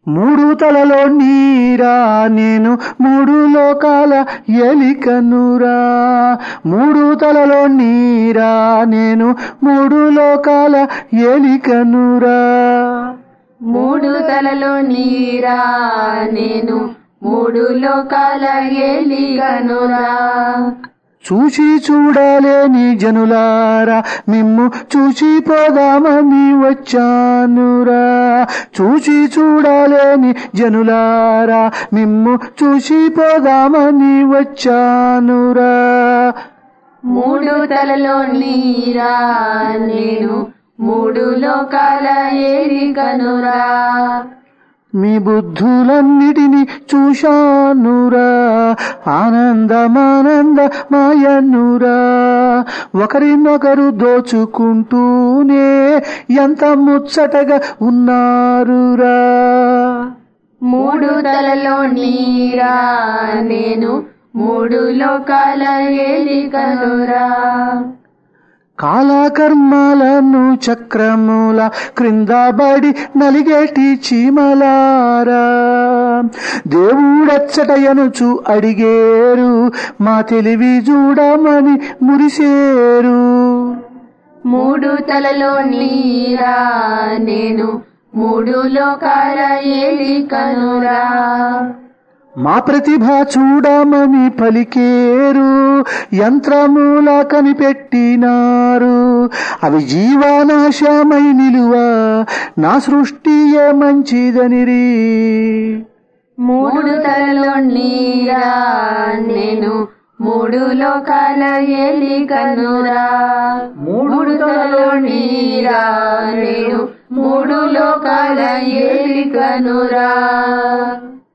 మూడు తలలో నీరా నేను మూడు లోకాల ఎలికనురా మూడు తలలో నీరా నేను మూడు లోకాల ఎలికనురా మూడు తలలో నీరా నేను మూడు లోకాల ఏలిగనురా చూచి చూడలేని జనులారా మిమ్ము చూచి పోదామని వచ్చానురా చూచి చూడలేని జనులారా మిమ్ము చూచి పోదామని వచ్చానురా మూడు తలలో నీరా నేను మూడు లోకాల ఏలిగనురా మీ బుద్ధులన్నిటిని చూశానురా ఆనందమానంద మాయనురా ఒకరినొకరు దోచుకుంటూనే ఎంత ముచ్చటగా ఉన్నారురా మూడు తలలో నీరా నేను మూడు లోకాల ఏలిగనురా కాలకర్మాలను చక్రముల క్రింద బడి నలిగేటి చీమలారా దేవుడచ్చటయనుచు అడిగేరు మా తెలివి చూడమని మురిసేరు మూడు తలలో నీరా నేను మూడు లోకాల ఏలికనురా మా ప్రతిభ చూడమని పలికేరు యంత్రమూల కనిపెట్టినారు అవి జీవనాశమై నిలువ నా సృష్టియే మంచిదనిరి మూడు తలలో నీరా నేను మూడు లోకాల ఏలికనురా మూడు తలలో నీరా నేను మూడు లోకాల ఏలికనురా